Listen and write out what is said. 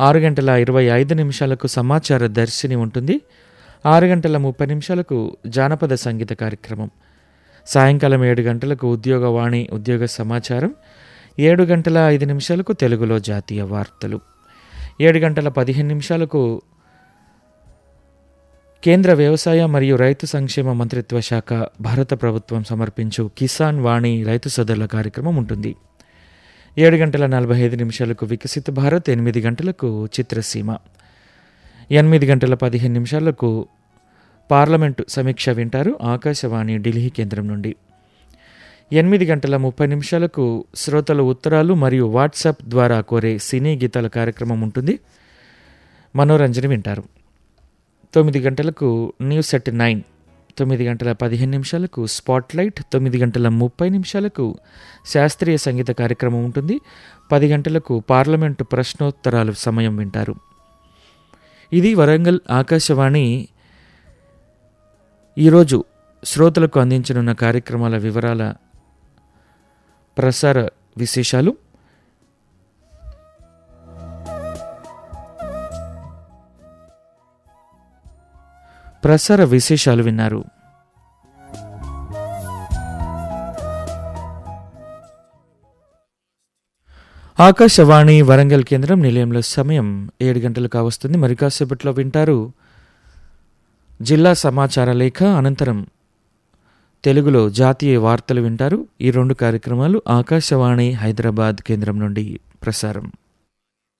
ఆరు గంటల ఇరవై ఐదు నిమిషాలకు సమాచార దర్శిని ఉంటుంది ఆరు గంటల ముప్పై నిమిషాలకు జానపద సంగీత కార్యక్రమం సాయంకాలం ఏడు గంటలకు ఉద్యోగవాణి ఉద్యోగ సమాచారం ఏడు గంటల ఐదు నిమిషాలకు తెలుగులో జాతీయ వార్తలు ఏడు గంటల పదిహేను నిమిషాలకు కేంద్ర వ్యవసాయ మరియు రైతు సంక్షేమ మంత్రిత్వ శాఖ భారత ప్రభుత్వం సమర్పించు కిసాన్ వాణి రైతు సోదరుల కార్యక్రమం ఉంటుంది ఏడు గంటల నలభై ఐదు నిమిషాలకు వికసిత భారత్ ఎనిమిది గంటలకు చిత్రసీమ ఎనిమిది గంటల పదిహేను నిమిషాలకు పార్లమెంటు సమీక్ష వింటారు ఆకాశవాణి ఢిల్లీ కేంద్రం నుండి ఎనిమిది గంటల ముప్పై నిమిషాలకు శ్రోతల ఉత్తరాలు మరియు వాట్సాప్ ద్వారా కోరే సినీ గీతాల కార్యక్రమం ఉంటుంది మనోరంజన వింటారు తొమ్మిది గంటలకు న్యూస్ ఎట్ నైన్ తొమ్మిది గంటల పదిహేను నిమిషాలకు స్పాట్లైట్ తొమ్మిది గంటల ముప్పై నిమిషాలకు శాస్త్రీయ సంగీత కార్యక్రమం ఉంటుంది పది గంటలకు పార్లమెంటు ప్రశ్నోత్తరాలు సమయం వింటారు ఇది వరంగల్ ఆకాశవాణి ఈరోజు శ్రోతలకు అందించనున్న కార్యక్రమాల వివరాల ప్రసార విశేషాలు ప్రసార విశేషాలు విన్నారు ఆకాశవాణి వరంగల్ కేంద్రం నిలయంలో సమయం ఏడు గంటలు కావస్తుంది మరి కాసేపట్లో వింటారు జిల్లా సమాచార లేఖ అనంతరం తెలుగులో జాతీయ వార్తలు వింటారు ఈ రెండు కార్యక్రమాలు ఆకాశవాణి హైదరాబాద్ కేంద్రం నుండి ప్రసారం